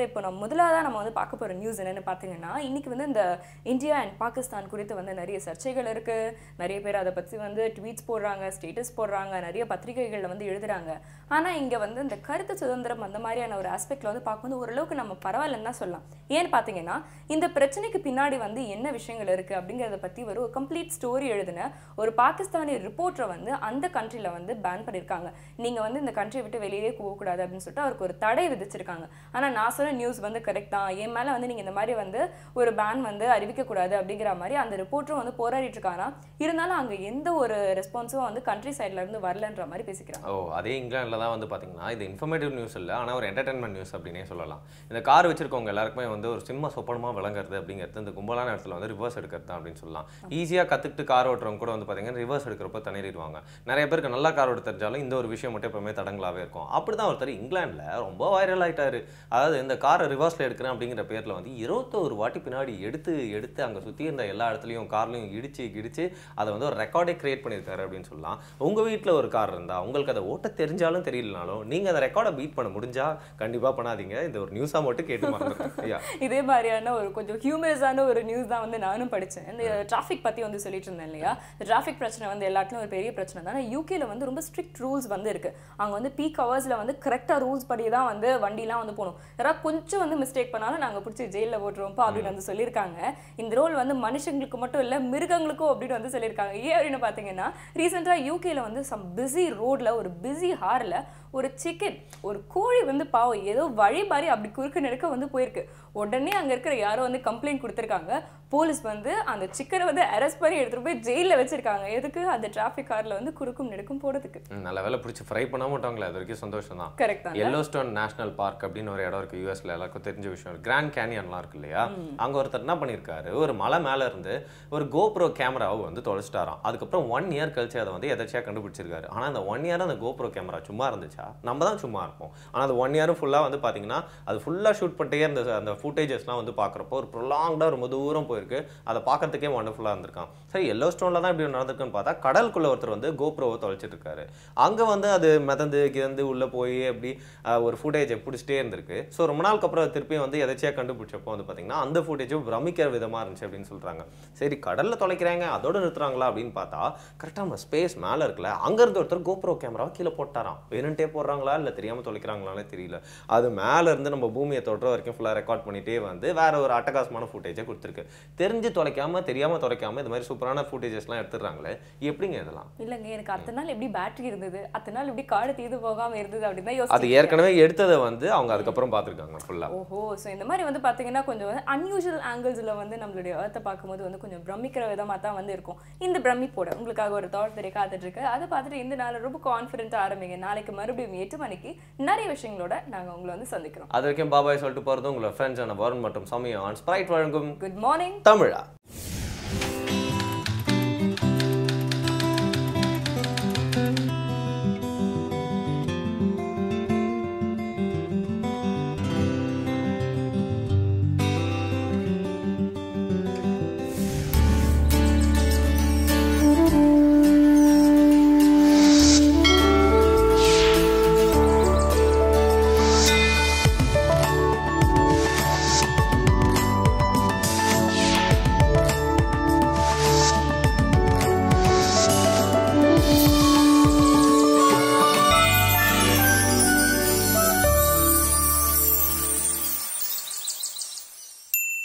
இப்போ நம்ம முதலாவதாக நம்ம வந்து பார்க்க போகிற நியூஸ் என்னென்னு பார்த்தீங்கன்னா இன்னைக்கு வந்து இந்த இந்தியா அண்ட் பாகிஸ்தான் குறித்து வந்து நிறைய சர்ச்சைகள் இருக்குது நிறைய பேர் அதை பற்றி வந்து ட்வீட்ஸ் போடுறாங்க ஸ்டேட்டஸ் போடுறாங்க நிறைய பத்திரிகைகளில் வந்து எழுதுறாங்க ஆனால் இங்கே வந்து இந்த கருத்து சுதந்திரம் அந்த மாதிரியான ஒரு ஆஸ்பெக்டில் வந்து பார்க்கும்போது ஓரளவுக்கு நம்ம பரவாயில்லன்னு தான் சொல்லலாம் ஏன்னு பார்த்தீங்கன்னா இந்த பிரச்சனைக்கு பின்னாடி வந்து என்ன விஷயங்கள் இருக்குது அப்படிங்கிறத பற்றி ஒரு கம்ப்ளீட் ஸ்டோரி எழுதின ஒரு பாகிஸ்தானி ரிப்போர்ட்டரை வந்து அந்த கண்ட்ரியில் வந்து பேன் பண்ணியிருக்காங்க நீங்கள் வந்து இந்த கண்ட்ரியை விட்டு வெளியே போகக்கூடாது அப்படின்னு சொல்லிட்டு அவருக்கு ஒரு தடை விதிச்சிருக்காங்க ஆனால் நான் சொன்ன நியூஸ் வந்து கரெக்ட் தான் என் மேலே வந்து நீங்கள் இந்த மாதிரி வந்து ஒரு பேன் வந்து அறிவிக்கக்கூடாது அப்படிங்கிற மாதிரி அந்த ரிப்போர்ட்டரும் வந்து போராடிட்டு இருக்காங்க இருந்தாலும் அங்கே எந்த ஒரு ரெஸ்பான்ஸும் வந்து கண்ட்ரி சைட்ல இருந்து வரலன்ற மாதிரி பேசிக்கிறாங்க ஓ அதே இங்கிலாண்டில் தான் வந்து பார்த்தீங்கன்னா இது இன்ஃபர்மேட்டிவ் நியூஸ் இல்லை ஆனால் ஒரு என்டர்டைன்மெண்ட் நியூஸ் அப்படின்னே சொல்லலாம் இந்த கார் வச்சிருக்கவங்க எல்லாருக்குமே வந்து ஒரு சிம்ம சொப்பனமாக விளங்குறது அப்படிங்கிறது இந்த கும்பலான இடத்துல வந்து ரிவர்ஸ் எடுக்கிறது தான் அப்படின்னு சொல்லலாம் ஈஸியாக கற்றுக்கிட்டு கார் ஓட்டுறவங்க கூட வந்து பார்த்தீங்கன்னா ரிவர்ஸ் எடுக்கிறப்ப தண்ணீரிடுவாங்க நிறைய பேருக்கு நல்லா கார் ஓட்ட தெரிஞ்சாலும் இந்த ஒரு விஷயம் மட்டும் எப்பவுமே தடங்களாகவே இருக்கும் அப்படி தான் ஒருத்தர் இங்கிலாண்டில் ரொம்ப வைரல் ஆயிட்டாரு அதாவது இந்த காரை ரிவர்ஸில் எடுக்கிறேன் அப்படிங்கிற பேரில் வந்து இருபத்தோரு வாட்டி பின்னாடி எடுத்து எடுத்து அங்கே சுற்றி இருந்த எல்லா இடத்துலையும் கார்லையும் இடிச்சு இடிச்சு அதை வந்து ஒரு ரெக்கார்டே கிரியேட் பண்ணியிருக்காரு அப்படின்னு சொல்லலாம் உங்கள் வீட்டில் ஒரு கார் இருந்தால் உங்களுக்கு அதை ஓட்ட தெரிஞ்சாலும் தெரியலனாலும் நீங்கள் அந்த ரெக்கார்டை பீட் பண்ண முடிஞ்சா கண்டிப்பாக பண்ணாதீங்க இந்த ஒரு நியூஸாக மட்டும் கேட்டு மறந்துருக்கேன் ஐயா இதே மாதிரியான ஒரு கொஞ்சம் ஹியூமரஸான ஒரு நியூஸ் தான் வந்து நானும் படித்தேன் இந்த டிராஃபிக் பற்றி வந்து சொல்லிட்டு இருந்தேன் இல்லையா இந்த டிராஃபிக் பிரச்சனை வந்து எல்லாத்துலையும் ஒரு பெரிய பிரச்சனை தான் யூகேல வந்து ரொம்ப ஸ்ட்ரிக்ட் ரூல்ஸ் வந்து இருக்கு அங்கே வந்து பீக் ஹவர்ஸில் வந்து கரெக்டாக ரூல்ஸ் படி தான் வந்து வண்டிலாம் வந்து போகணும் யாராவது கொஞ்சம் வந்து மிஸ்டேக் பண்ணாலும் நாங்கள் பிடிச்சி ஜெயிலில் போட்டுருவோம்ப்பா அப்படின்னு வந்து சொல்லியிருக்காங்க இந்த ரோல் வந்து மனுஷங்களுக்கு மட்டும் இல்லை மிருகங்களுக்கும் அப்படின்னு வந்து சொல்லியிருக்காங்க ஏன் அப்படின்னு பார்த்தீங்கன்னா ரீசெண்டாக யூகேல வந்து சம் பிஸி ரோட்ல ஒரு பிஸி ஹாரில் ஒரு சிக்கன் ஒரு கோழி வந்து பாவம் ஏதோ வழி மாதிரி அப்படி குறுக்கு நெடுக்க வந்து போயிருக்கு உடனே அங்கே இருக்கிற யாரோ வந்து கம்ப்ளைண்ட் கொடுத்துருக்காங்க போலீஸ் வந்து அந்த சிக்கனை வந்து அரெஸ்ட் பண்ணி எடுத்துகிட்டு போய் ஜெயிலில் வச்சிருக்காங்க எதுக்கு அந்த டிராஃபிக் காரில் வந்து குறுக்கும் நெடுக்கும் போடுறதுக்கு ம், நல்ல வேலை பிடிச்சி ஃப்ரை பண்ண மாட்டாங்களே அது வரைக்கும் சந்தோஷம் தான் கரெக்ட் தான் எல்லோஸ்டோன் நேஷனல் பார்க் அப்படின்னு ஒரு இடம் இருக்கு யூஎஸ்ல எல்லாருக்கும் தெரிஞ்ச விஷயம் கிராண்ட் கேனியன்லாம் இருக்கு இல்லையா அங்க ஒருத்தர் என்ன பண்ணியிருக்காரு ஒரு மலை மேல இருந்து ஒரு கோப்ரோ கேமராவை வந்து தொலைச்சிட்டாராம் அதுக்கப்புறம் ஒன் இயர் கழிச்சு அதை வந்து எதாச்சியா கண்டுபிடிச்சிருக்காரு ஆனா அந்த ஒன் இயர் அந்த கோப்ரோ கேமரா சும்மா இருந்துச்சா நம்ம தான் சும்மா இருப்போம் ஆனா அந்த ஒன் இயரும் ஃபுல்லா வந்து பாத்தீங்கன்னா அது ஃபுல்லா ஷூட் பண்ணிட்டே இருந்த அந்த ஃபுட்டேஜஸ்லாம் வந்து பாக்குறப்போ ஒரு ப்ரொலாங்டா ரொம்ப தூரம் போயிருக்கு அதை பார்க்கறதுக்கே வண்டர்ஃபுல்லா இருந்திருக்கான் சரி எல்லோ ஸ்டோன்ல தான் இப்படி நடந்திருக்குன்னு பார்த்தா கடலுக்குள்ள ஒருத்தர் வந்து கோப்ரோவை தொலைச்சிட்டு இருக்காரு அங்க வந்து அது மிதந்து கிதந்து உள்ள போய் அப்படி ஆஹ், ஒரு ஃபுட்டேஜை பிடிச்சிட்டே இருந்திருக்கு ஸோ ரொம்ப நாளுக்கு அப்புறம் திருப்பியும் வந்து எதாச்சியா கண்டுபிடிச்சப்போ வந்து பார்த்தீங்கன்னா அந்த ஃபுட்டேஜும் பிரமிக்கிற விதமா இருந்துச்சு அப்படின்னு சொல்றாங்க சரி கடல்ல தொலைக்கிறாங்க அதோட நிறுத்துறாங்களா அப்படின்னு பார்த்தா கரெக்டாக நம்ம ஸ்பேஸ் மேல இருக்குல்ல அங்க இருந்து ஒருத்தர் கோப்ரோ கேமராவை கீழே போட்டாராம் வேணுன்ட்டே போடுறாங்களா இல்ல தெரியாம தொலைக்கிறாங்களானே தெரியல அது மேல இருந்து நம்ம பூமியை தொடுற வரைக்கும் ஃபுல்லா ரெக்கார்ட் பண்ணிட்டே வந்து வேற ஒரு அட்டகாசமான ஃபுட்டேஜை கொடுத்துருக்கு தெரிஞ்சு தொலைக்காம தெரியாம தொலைக்காம இந்த மாதிரி சூப்பரான ஃபுட்டேஜஸ்லாம் எடுத்துடுறாங்களே எப்படிங்க இதெல்லாம் இல்லைங்க எனக்கு அத்தனை நாள் எப்படி பேட்டரி இருந்தது அத்தனை நாள் எப்படி காடு தீது போகாம இருந்தது அப்படின்னு தான் அது யோசிச்சு ஏற்கனவே எடுத்ததை வந்து அவங்க அதுக்கப்புறம் பார்த்துருக்காங்க ஃபுல்லா ஓஹோ ஸோ இந்த மாதிரி வந்து பார்த்தீங்கன்னா கொஞ்சம் அன்யூஷுவல் ஆங்கிள்ஸில் வந்து நம்மளுடைய ஏர்த்தை பார்க்கும்போது வந்து கொஞ்சம் பிரமிக்கிற விதமாக தான் வந்து இருக்கும் இந்த பிரமிப்போட உங்களுக்காக ஒரு தாட் தெரிய காத்துட்டு இருக்கு அதை பார்த்துட்டு இந்த நாள் ரொம்ப கான்ஃபிடென்ட்டாக ஆரம்பிங்க நாளைக்கு மறுபடியும் எட்டு மணிக்கு நிறைய விஷயங்களோட நாங்கள் உங்களை வந்து சந்திக்கிறோம் அது வரைக்கும் பாபாய் சொல்லிட்டு போகிறது உங்களோட ஃப்ரெண்ட்ஸ் ஆன வருண் மற்றும் சமயம் ஆன் ஸ்ப்ரைட் வழங்கும் குட் மார்னிங் தமிழா